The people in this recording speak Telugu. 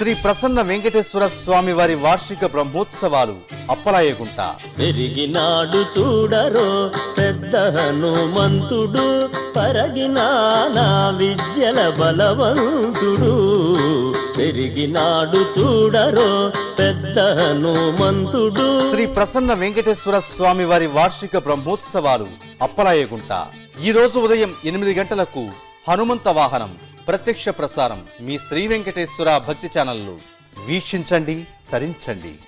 శ్రీ ప్రసన్న వెంకటేశ్వర స్వామి వారి వార్షిక బ్రహ్మోత్సవాలు అప్పలాయగుంట పెరిగినాడు చూడరో పెద్ద హనుమంతుడు పరగినానా విద్యల బలవంతుడు పెరిగినాడు చూడరో పెద్ద హనుమంతుడు శ్రీ ప్రసన్న వెంకటేశ్వర స్వామి వారి వార్షిక బ్రహ్మోత్సవాలు అప్పలాయగుంట ఈ రోజు ఉదయం ఎనిమిది గంటలకు హనుమంత వాహనం ప్రత్యక్ష ప్రసారం మీ శ్రీ వెంకటేశ్వర భక్తి ఛానల్లో వీక్షించండి తరించండి